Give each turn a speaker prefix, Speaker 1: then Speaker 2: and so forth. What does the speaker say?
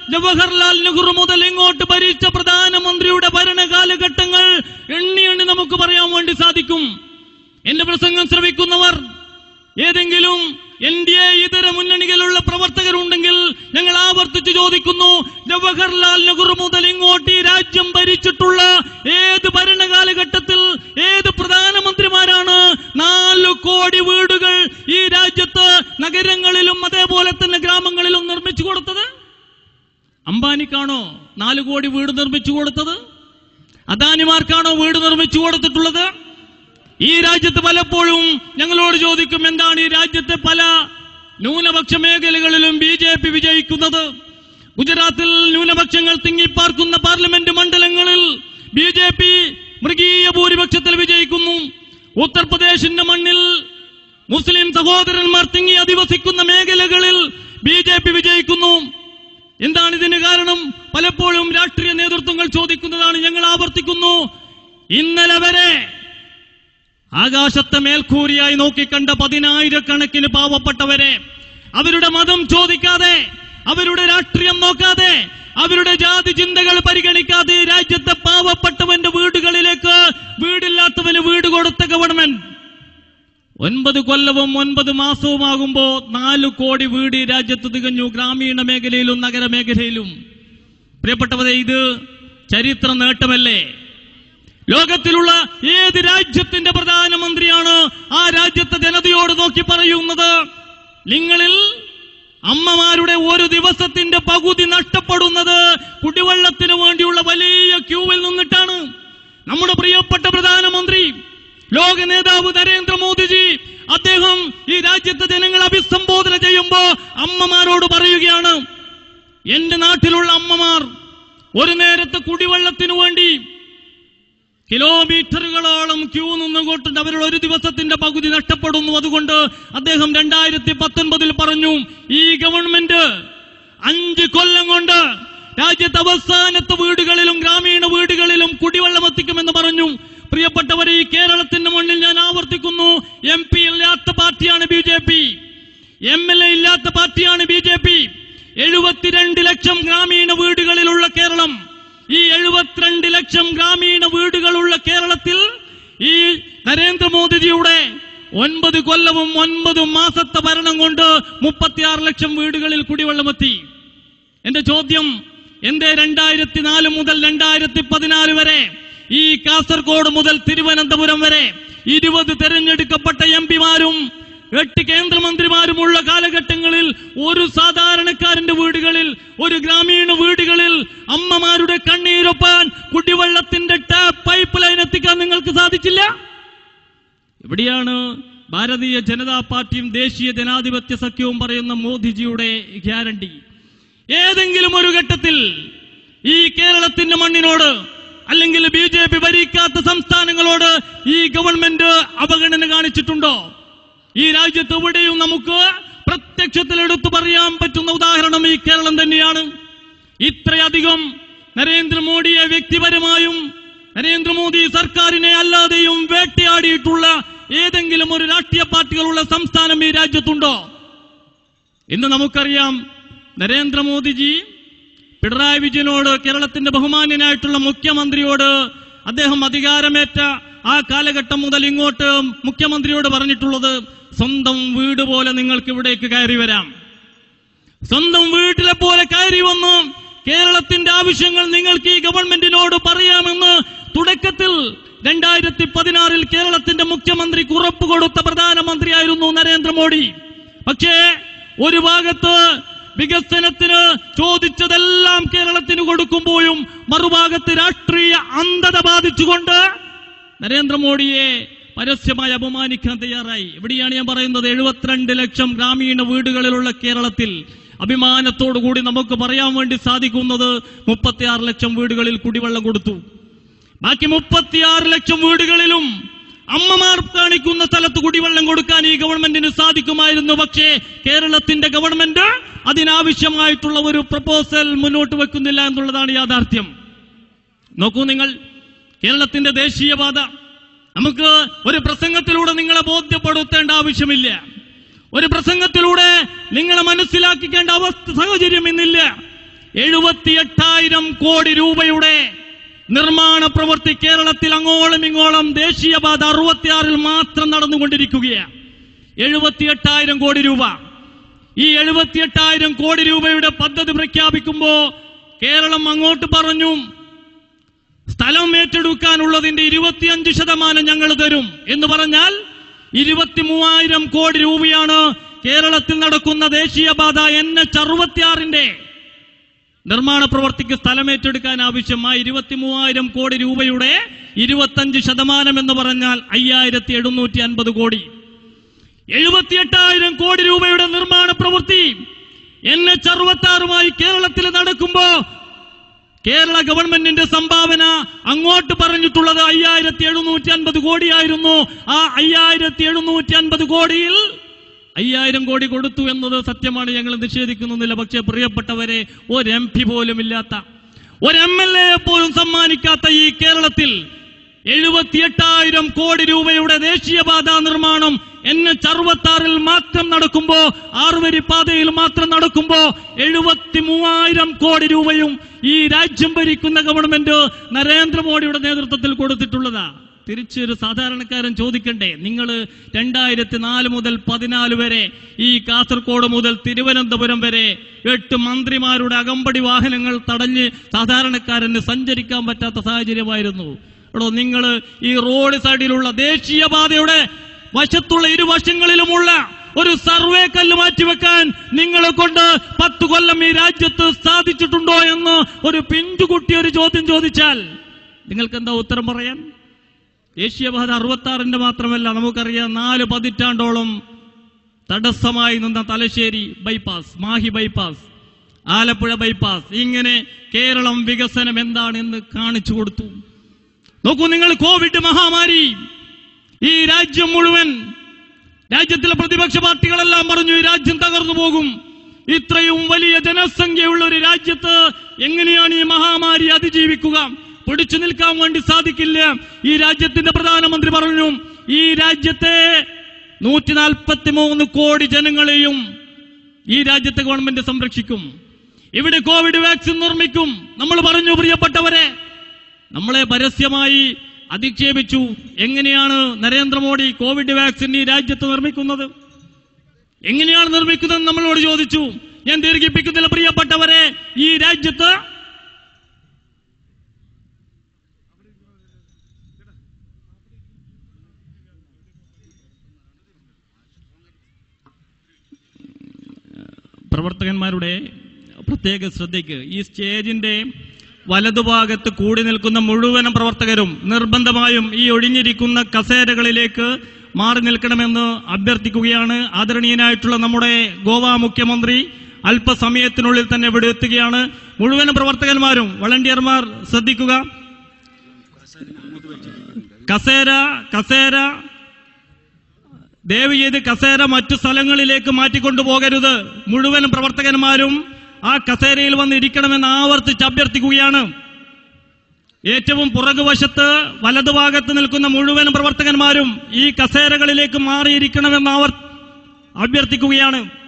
Speaker 1: ജവഹർലാൽ നെഹ്റു മുതൽ ഇങ്ങോട്ട് ഭരിച്ച പ്രധാനമന്ത്രിയുടെ ഭരണകാലഘട്ടങ്ങൾ എണ്ണി എണ്ണി നമുക്ക് പറയാൻ വേണ്ടി സാധിക്കും എന്റെ പ്രസംഗം ശ്രവിക്കുന്നവർ ഏതെങ്കിലും എൻ ഡി എ ഇതര മുന്നണികളുള്ള പ്രവർത്തകരുണ്ടെങ്കിൽ ഞങ്ങൾ ആവർത്തിച്ച് ചോദിക്കുന്നു ജവഹർലാൽ നെഹ്റു മുതൽ ഇങ്ങോട്ട് ഈ രാജ്യം ഭരിച്ചിട്ടുള്ള ഏത് ഭരണകാലഘട്ടത്തിൽ ഏത് പ്രധാനമന്ത്രിമാരാണ് നാല് കോടി വീടുകൾ ഈ രാജ്യത്ത് നഗരങ്ങളിലും അതേപോലെ തന്നെ ഗ്രാമങ്ങളിലും നിർമ്മിച്ചു കൊടുത്തത് അംബാനിക്കാണോ നാല് കോടി വീട് നിർമ്മിച്ചു കൊടുത്തത് അദാനിമാർക്കാണോ വീട് നിർമ്മിച്ചു കൊടുത്തിട്ടുള്ളത് ഈ രാജ്യത്ത് പലപ്പോഴും ഞങ്ങളോട് ചോദിക്കും എന്താണ് ഈ രാജ്യത്തെ പല ന്യൂനപക്ഷ മേഖലകളിലും ബി ജെ പി വിജയിക്കുന്നത് ഗുജറാത്തിൽ ന്യൂനപക്ഷങ്ങൾ തിങ്ങിപ്പാർക്കുന്ന പാർലമെന്റ് മണ്ഡലങ്ങളിൽ ബി ജെ പി മൃഗീയ ഭൂരിപക്ഷത്തിൽ വിജയിക്കുന്നു ഉത്തർപ്രദേശിന്റെ മണ്ണിൽ മുസ്ലിം സഹോദരന്മാർ തിങ്ങി അധിവസിക്കുന്ന മേഖലകളിൽ ബി ജെ പി വിജയിക്കുന്നു എന്താണ് ഇതിന് കാരണം പലപ്പോഴും രാഷ്ട്രീയ നേതൃത്വങ്ങൾ ചോദിക്കുന്നതാണ് ഞങ്ങൾ ആവർത്തിക്കുന്നു ഇന്നലെ വരെ ആകാശത്തെ മേൽക്കൂരിയായി നോക്കിക്കണ്ട പതിനായിരക്കണക്കിന് പാവപ്പെട്ടവരെ അവരുടെ മതം ചോദിക്കാതെ അവരുടെ രാഷ്ട്രീയം നോക്കാതെ അവരുടെ ജാതി ചിന്തകൾ പരിഗണിക്കാതെ ഈ രാജ്യത്തെ പാവപ്പെട്ടവന്റെ വീടുകളിലേക്ക് വീടില്ലാത്തവന് വീട് കൊടുത്ത ഗവൺമെന്റ് ഒൻപത് കൊല്ലവും ഒൻപത് മാസവുമാകുമ്പോ നാല് കോടി വീട് ഈ രാജ്യത്ത് തികഞ്ഞു ഗ്രാമീണ മേഖലയിലും നഗരമേഖലയിലും പ്രിയപ്പെട്ടവരെ ഇത് ചരിത്ര നേട്ടമല്ലേ ലോകത്തിലുള്ള ഏത് രാജ്യത്തിന്റെ പ്രധാനമന്ത്രിയാണ് ആ രാജ്യത്തെ ജനതയോട് നോക്കി പറയുന്നത് നിങ്ങളിൽ അമ്മമാരുടെ ഒരു ദിവസത്തിന്റെ പകുതി നഷ്ടപ്പെടുന്നത് കുടിവെള്ളത്തിന് വേണ്ടിയുള്ള വലിയ ക്യൂവിൽ നിന്നിട്ടാണ് നമ്മുടെ പ്രിയപ്പെട്ട പ്രധാനമന്ത്രി ലോക നേതാവ് നരേന്ദ്രമോദിജി അദ്ദേഹം ഈ രാജ്യത്തെ ജനങ്ങളെ അഭിസംബോധന ചെയ്യുമ്പോ അമ്മമാരോട് പറയുകയാണ് എന്റെ നാട്ടിലുള്ള അമ്മമാർ ഒരു നേരത്തെ കുടിവെള്ളത്തിനു വേണ്ടി കിലോമീറ്ററുകളോളം ക്യൂ നിന്നുകൊണ്ടുണ്ട് അവരുടെ ഒരു ദിവസത്തിന്റെ പകുതി നഷ്ടപ്പെടുന്നു അതുകൊണ്ട് അദ്ദേഹം രണ്ടായിരത്തി പത്തൊൻപതിൽ പറഞ്ഞു ഈ ഗവൺമെന്റ് അഞ്ച് കൊല്ലം കൊണ്ട് രാജ്യത്തെ അവസാനത്തെ വീടുകളിലും ഗ്രാമീണ വീടുകളിലും കുടിവെള്ളം എത്തിക്കുമെന്ന് പറഞ്ഞു പ്രിയപ്പെട്ടവരെ ഈ കേരളത്തിന്റെ മണ്ണിൽ ഞാൻ ആവർത്തിക്കുന്നു എം പി ഇല്ലാത്ത പാർട്ടിയാണ് B J P M L A ഇല്ലാത്ത പാർട്ടിയാണ് ബി ജെ പി എഴുപത്തിരണ്ട് ലക്ഷം ഗ്രാമീണ വീടുകളിലുള്ള കേരളം ഈ എഴുപത്തിരണ്ട് ലക്ഷം ഗ്രാമീണ വീടുകളുള്ള കേരളത്തിൽ ഈ നരേന്ദ്രമോദിജിയുടെ ഒൻപത് കൊല്ലവും ഒൻപത് മാസത്തെ ഭരണം കൊണ്ട് മുപ്പത്തിയാറ് ലക്ഷം വീടുകളിൽ കുടിവെള്ളമെത്തി എന്റെ ചോദ്യം എന്റെ രണ്ടായിരത്തി നാല് മുതൽ രണ്ടായിരത്തി പതിനാല് വരെ ഈ കാസർഗോഡ് മുതൽ തിരുവനന്തപുരം വരെ ഇരുപത് തെരഞ്ഞെടുക്കപ്പെട്ട എം പിമാരും എട്ട് കേന്ദ്രമന്ത്രിമാരുമുള്ള കാലഘട്ടങ്ങളിൽ ഒരു സാധാരണക്കാരന്റെ വീടുകളിൽ ഒരു ഗ്രാമീണ വീടുകളിൽ അമ്മമാരുടെ കണ്ണീരൊപ്പാൻ കുടിവെള്ളത്തിന്റെ ടാപ്പ് പൈപ്പ് ലൈൻ എത്തിക്കാൻ നിങ്ങൾക്ക് സാധിച്ചില്ല എവിടെയാണ് ഭാരതീയ ജനതാ പാർട്ടിയും ദേശീയ ജനാധിപത്യ സഖ്യവും പറയുന്ന മോദിജിയുടെ ഗ്യാരണ്ടി ഏതെങ്കിലും ഒരു ഘട്ടത്തിൽ ഈ കേരളത്തിന്റെ മണ്ണിനോട് അല്ലെങ്കിൽ ബി ജെ പി ഭരിക്കാത്ത സംസ്ഥാനങ്ങളോട് ഈ ഗവൺമെന്റ് അവഗണന കാണിച്ചിട്ടുണ്ടോ ഈ രാജ്യത്ത് എവിടെയും നമുക്ക് പ്രത്യക്ഷത്തിൽ എടുത്തു പറയാൻ പറ്റുന്ന ഉദാഹരണം ഈ കേരളം തന്നെയാണ് ഇത്രയധികം നരേന്ദ്രമോദിയെ വ്യക്തിപരമായും നരേന്ദ്രമോദി സർക്കാരിനെ അല്ലാതെയും വേട്ടയാടിയിട്ടുള്ള ഏതെങ്കിലും ഒരു രാഷ്ട്രീയ പാർട്ടികളുള്ള സംസ്ഥാനം ഈ രാജ്യത്തുണ്ടോ ഇന്ന് നമുക്കറിയാം നരേന്ദ്രമോദിജി പിണറായി വിജയനോട് കേരളത്തിന്റെ ബഹുമാന്യനായിട്ടുള്ള മുഖ്യമന്ത്രിയോട് അദ്ദേഹം അധികാരമേറ്റ ആ കാലഘട്ടം മുതൽ ഇങ്ങോട്ട് മുഖ്യമന്ത്രിയോട് പറഞ്ഞിട്ടുള്ളത് സ്വന്തം വീട് പോലെ നിങ്ങൾക്ക് ഇവിടേക്ക് കയറി വരാം സ്വന്തം വീട്ടിലെ പോലെ കയറി വന്ന് കേരളത്തിന്റെ ആവശ്യങ്ങൾ നിങ്ങൾക്ക് ഈ ഗവൺമെന്റിനോട് പറയാമെന്ന് തുടക്കത്തിൽ രണ്ടായിരത്തി പതിനാറിൽ കേരളത്തിന്റെ മുഖ്യമന്ത്രിക്ക് ഉറപ്പ് കൊടുത്ത പ്രധാനമന്ത്രിയായിരുന്നു നരേന്ദ്രമോദി പക്ഷേ ഒരു ഭാഗത്ത് വികസനത്തിന് ചോദിച്ചതെല്ലാം കേരളത്തിന് കൊടുക്കുമ്പോഴും മറുഭാഗത്ത് രാഷ്ട്രീയ അന്ധത ബാധിച്ചുകൊണ്ട് നരേന്ദ്രമോദിയെ പരസ്യമായി അപമാനിക്കാൻ തയ്യാറായി എവിടെയാണ് ഞാൻ പറയുന്നത് എഴുപത്തിരണ്ട് ലക്ഷം ഗ്രാമീണ വീടുകളിലുള്ള കേരളത്തിൽ അഭിമാനത്തോടു കൂടി നമുക്ക് പറയാൻ വേണ്ടി സാധിക്കുന്നത് മുപ്പത്തിയാറ് ലക്ഷം വീടുകളിൽ കുടിവെള്ളം കൊടുത്തു ബാക്കി മുപ്പത്തിയാറ് ലക്ഷം വീടുകളിലും അമ്മമാർ കാണിക്കുന്ന സ്ഥലത്ത് കുടിവെള്ളം കൊടുക്കാൻ ഈ ഗവൺമെന്റിന് സാധിക്കുമായിരുന്നു പക്ഷേ കേരളത്തിന്റെ ഗവൺമെന്റ് അതിനാവശ്യമായിട്ടുള്ള ഒരു പ്രപ്പോസൽ മുന്നോട്ട് വെക്കുന്നില്ല എന്നുള്ളതാണ് യാഥാർത്ഥ്യം നോക്കൂ നിങ്ങൾ കേരളത്തിന്റെ ദേശീയപാത നമുക്ക് ഒരു പ്രസംഗത്തിലൂടെ നിങ്ങളെ ബോധ്യപ്പെടുത്തേണ്ട ആവശ്യമില്ല ഒരു പ്രസംഗത്തിലൂടെ നിങ്ങളെ മനസ്സിലാക്കിക്കേണ്ട അവസ്ഥ സാഹചര്യം ഇന്നില്ല എഴുപത്തിയെട്ടായിരം കോടി രൂപയുടെ നിർമ്മാണ പ്രവൃത്തി കേരളത്തിൽ അങ്ങോളം ഇങ്ങോളം ദേശീയപാത അറുപത്തിയാറിൽ മാത്രം നടന്നുകൊണ്ടിരിക്കുകയാണ് എഴുപത്തിയെട്ടായിരം കോടി രൂപ ഈ എഴുപത്തിയെട്ടായിരം കോടി രൂപയുടെ പദ്ധതി പ്രഖ്യാപിക്കുമ്പോ കേരളം അങ്ങോട്ട് പറഞ്ഞു സ്ഥലം ഏറ്റെടുക്കാനുള്ളതിന്റെ ഇരുപത്തിയഞ്ച് ശതമാനം ഞങ്ങൾ തരും എന്ന് പറഞ്ഞാൽ ഇരുപത്തി മൂവായിരം കോടി രൂപയാണ് കേരളത്തിൽ നടക്കുന്ന ദേശീയപാത എൻ എച്ച് അറുപത്തിയാറിന്റെ നിർമ്മാണ പ്രവർത്തിക്ക് സ്ഥലം ഏറ്റെടുക്കാൻ ആവശ്യമായ ഇരുപത്തി മൂവായിരം കോടി രൂപയുടെ ഇരുപത്തഞ്ച് ശതമാനം എന്ന് പറഞ്ഞാൽ അയ്യായിരത്തി എഴുന്നൂറ്റി അൻപത് കോടി എഴുപത്തിയെട്ടായിരം കോടി രൂപയുടെ നിർമ്മാണ പ്രവൃത്തി എൻ എച്ച് അറുപത്തി ആറുമായി കേരളത്തിൽ നടക്കുമ്പോ കേരള ഗവൺമെന്റിന്റെ സംഭാവന അങ്ങോട്ട് പറഞ്ഞിട്ടുള്ളത് അയ്യായിരത്തി എഴുന്നൂറ്റി അൻപത് കോടിയായിരുന്നു ആ അയ്യായിരത്തി എഴുന്നൂറ്റി അൻപത് കോടിയിൽ അയ്യായിരം കോടി കൊടുത്തു എന്നത് സത്യമാണ് ഞങ്ങൾ നിഷേധിക്കുന്നില്ല പക്ഷേ പ്രിയപ്പെട്ടവരെ ഒരു എം പി പോലും ഇല്ലാത്ത ഒരു എം എൽ എ പോലും സമ്മാനിക്കാത്ത ഈ കേരളത്തിൽ എഴുപത്തിയെട്ടായിരം കോടി രൂപയുടെ ദേശീയപാത നിർമ്മാണം എൻ എച്ച് അറുപത്തി ആറിൽ മാത്രം നടക്കുമ്പോ ആറുവരി പാതയിൽ മാത്രം നടക്കുമ്പോ എഴുപത്തി മൂവായിരം കോടി രൂപയും ഈ രാജ്യം ഭരിക്കുന്ന ഗവൺമെന്റ് നരേന്ദ്രമോദിയുടെ നേതൃത്വത്തിൽ കൊടുത്തിട്ടുള്ളതാ തിരിച്ചൊരു സാധാരണക്കാരൻ ചോദിക്കണ്ടേ നിങ്ങൾ രണ്ടായിരത്തി നാല് മുതൽ പതിനാല് വരെ ഈ കാസർഗോഡ് മുതൽ തിരുവനന്തപുരം വരെ എട്ട് മന്ത്രിമാരുടെ അകമ്പടി വാഹനങ്ങൾ തടഞ്ഞ് സാധാരണക്കാരന് സഞ്ചരിക്കാൻ പറ്റാത്ത സാഹചര്യമായിരുന്നു എടോ നിങ്ങൾ ഈ റോഡ് സൈഡിലുള്ള ദേശീയപാതയുടെ വശത്തുള്ള ഇരുവശങ്ങളിലുമുള്ള ഒരു സർവേ കല്ല് മാറ്റിവെക്കാൻ നിങ്ങളെ കൊണ്ട് പത്ത് കൊല്ലം ഈ രാജ്യത്ത് സാധിച്ചിട്ടുണ്ടോ എന്ന് ഒരു പിഞ്ചുകുട്ടി ഒരു ചോദ്യം ചോദിച്ചാൽ നിങ്ങൾക്ക് എന്താ ഉത്തരം പറയാൻ ദേശീയപാത അറുപത്തി ആറിന്റെ മാത്രമല്ല നമുക്കറിയാം നാല് പതിറ്റാണ്ടോളം തടസ്സമായി നിന്ന Thalassery bypass Mahe bypass Alappuzha bypass ഇങ്ങനെ കേരളം വികസനം എന്താണെന്ന് കാണിച്ചു കൊടുത്തു നോക്കൂ നിങ്ങൾ കോവിഡ് മഹാമാരി ഈ രാജ്യം മുഴുവൻ രാജ്യത്തിലെ പ്രതിപക്ഷ പാർട്ടികളെല്ലാം പറഞ്ഞു ഈ രാജ്യം തകർന്നു പോകും ഇത്രയും വലിയ ജനസംഖ്യയുള്ള ഒരു രാജ്യത്ത് എങ്ങനെയാണ് ഈ മഹാമാരി അതിജീവിക്കുക പിടിച്ചു നിൽക്കാൻ വേണ്ടി സാധിക്കില്ല ഈ രാജ്യത്തിന്റെ പ്രധാനമന്ത്രി പറഞ്ഞു ഈ രാജ്യത്തെ നൂറ്റി നാൽപ്പത്തി മൂന്ന് കോടി ജനങ്ങളെയും ഈ രാജ്യത്തെ ഗവൺമെന്റ് സംരക്ഷിക്കും ഇവിടെ കോവിഡ് വാക്സിൻ നിർമ്മിക്കും നമ്മൾ പറഞ്ഞു പ്രിയപ്പെട്ടവരെ നമ്മളെ പരസ്യമായി അധിക്ഷേപിച്ചു എങ്ങനെയാണ് നരേന്ദ്രമോദി കോവിഡ് വാക്സിൻ ഈ രാജ്യത്ത് നിർമ്മിക്കുന്നത് എങ്ങനെയാണ് നിർമ്മിക്കുന്നത് നമ്മളോട് ചോദിച്ചു ഞാൻ ദീർഘിപ്പിക്കുന്നില്ല പ്രിയപ്പെട്ടവരെ ഈ രാജ്യത്ത് പ്രവർത്തകന്മാരുടെ പ്രത്യേക ശ്രദ്ധയ്ക്ക് ഈ സ്റ്റേജിന്റെ വലതുഭാഗത്ത് കൂടി നിൽക്കുന്ന മുഴുവൻ പ്രവർത്തകരും നിർബന്ധമായും ഈ ഒഴിഞ്ഞിരിക്കുന്ന കസേരകളിലേക്ക് മാറി നിൽക്കണമെന്ന് അഭ്യർത്ഥിക്കുകയാണ് ആദരണീയനായിട്ടുള്ള നമ്മുടെ ഗോവ മുഖ്യമന്ത്രി അല്പസമയത്തിനുള്ളിൽ തന്നെ ഇവിടെ എത്തുകയാണ് മുഴുവൻ പ്രവർത്തകന്മാരും വളണ്ടിയർമാർ ശ്രദ്ധിക്കുക കസേര കസേര ദയവ് ചെയ്ത് കസേര മറ്റു സ്ഥലങ്ങളിലേക്ക് മാറ്റിക്കൊണ്ടുപോകരുത് മുഴുവൻ പ്രവർത്തകന്മാരും ആ കസേരയിൽ വന്ന് ഇരിക്കണമെന്ന് ആവർത്തിച്ച് അഭ്യർത്ഥിക്കുകയാണ് ഏറ്റവും പുറകുവശത്ത് വലതുഭാഗത്ത് നിൽക്കുന്ന മുഴുവൻ പ്രവർത്തകന്മാരും ഈ കസേരകളിലേക്ക് മാറിയിരിക്കണമെന്ന് ആവർ അഭ്യർത്ഥിക്കുകയാണ്